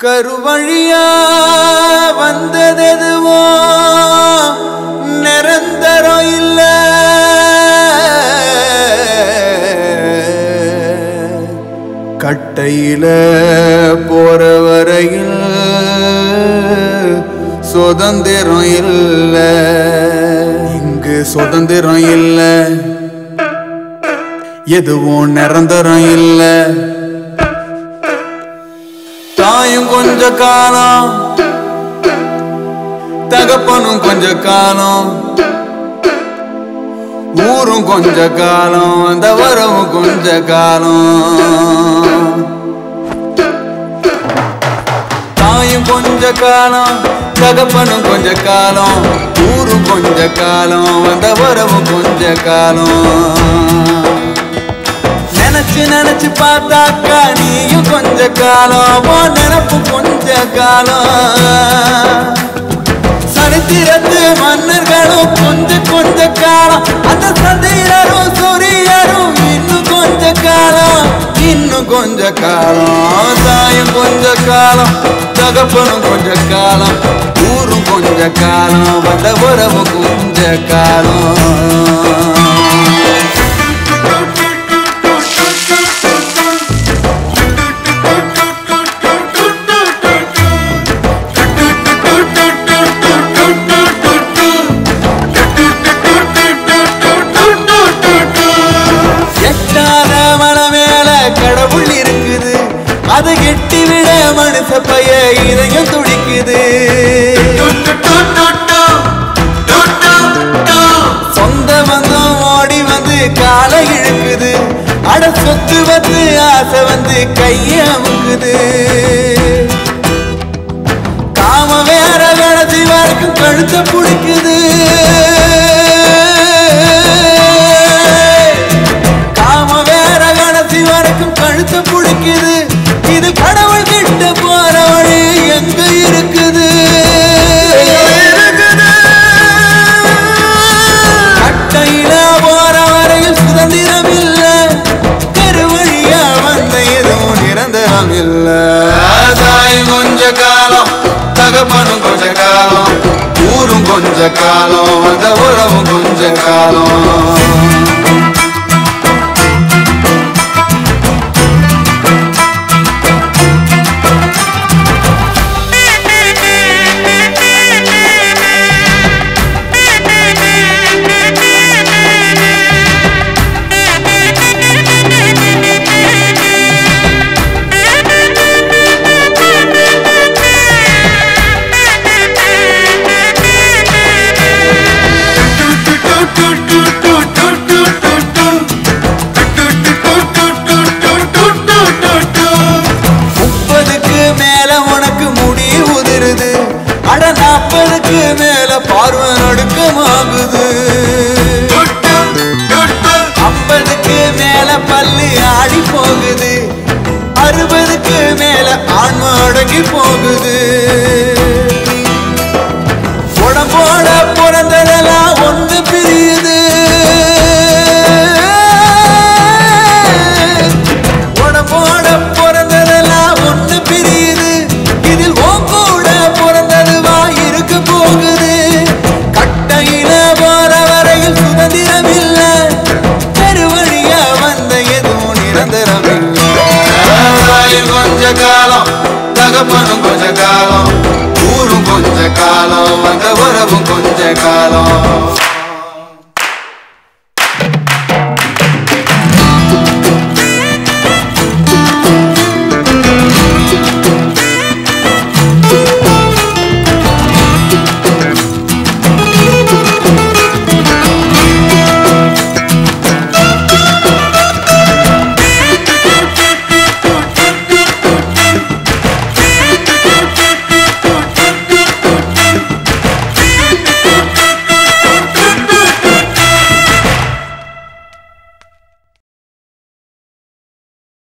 கருவழியா வந்ததெதுவோ நிரந்தரம் இல்ல கட்டையில போற வரையில் சுதந்திரம் இல்ல இங்கு சுதந்திரம் இல்ல எதுவும் நிரந்தரம் இல்லை தாயும் கொஞ்ச காலம் தகப்பனும் கொஞ்ச காலம் ஊரும் கொஞ்ச காலம் அந்த வரவும் கொஞ்ச காலம் தாயும் கொஞ்ச காலம் தகப்பனும் கொஞ்ச காலம் ஊரும் கொஞ்ச காலம் அந்த வரவும் கொஞ்ச காலம் நினைச்சு நினைச்சு பார்த்தாக்கா நீயும் கொஞ்ச காலம் உன் நினப்பு கொஞ்ச காலம் சரித்திரத்து மன்னர்களும் கொஞ்ச கொஞ்ச காலம் அந்த சந்திரரும் சூரியரும் இன்னும் கொஞ்ச காலம் இன்னும் கொஞ்ச காலம் தாயும் கொஞ்ச காலம் தகப்பனும் கொஞ்ச காலம் ஊரும் கொஞ்ச காலம் வந்த உறவு கொஞ்ச காலம் எட்டாத மன மேல கடவுள் இருக்குது அதை எட்டி விட மனுஷ பைய இதயம் துடிக்குது சொந்த பந்தம் ஓடி வந்து காலை இழுக்குது அட சொத்து வந்து ஆசை வந்து கைய அமுக்குது காம வேற கடைசி வரைக்கும் கழுத்த பிடிக்குது காம வேற கடைசி வரைக்கும் கழுத்த பிடிக்குது இது கடவுள் கிட்ட போற வழி எங்க இருக்குது கட்டையில போற வரையில் சுதந்திரம் இல்ல தெருவழியா வந்த எதுவும் நிரந்தரம் இல்ல தாயும் கொஞ்ச காலம் தகப்பனும் கொஞ்ச காலம் ஊரும் கொஞ்ச காலம் அந்த உறவும் கொஞ்ச காலம் முப்பதுக்கு மேல உனக்கு முடி உதிருது அட நாற்பதுக்கு மேல பார்வை நடுக்கமாகுது ஐம்பதுக்கு மேல பல்லு ஆடி போகுது அறுபதுக்கு மேல ஆன்மா அடங்கி போகுது உடம்போட பிறந்ததெல்லாம் ஒன்று பிரியுது உடம்போட பிறந்ததெல்லாம் ஒன்று பிரியுது இதில் உன் கூட பிறந்ததுவா இருக்க போகுது கட்டையில போற வரையில் சுதந்திரம் இல்ல பெருவழியா வந்த எதுவும் நிரந்தரம் இல்ல கொஞ்ச காலம் தகப்பனும் கொஞ்ச காலம் ஊரும் கொஞ்ச காலம் வந்த உறவும் கொஞ்ச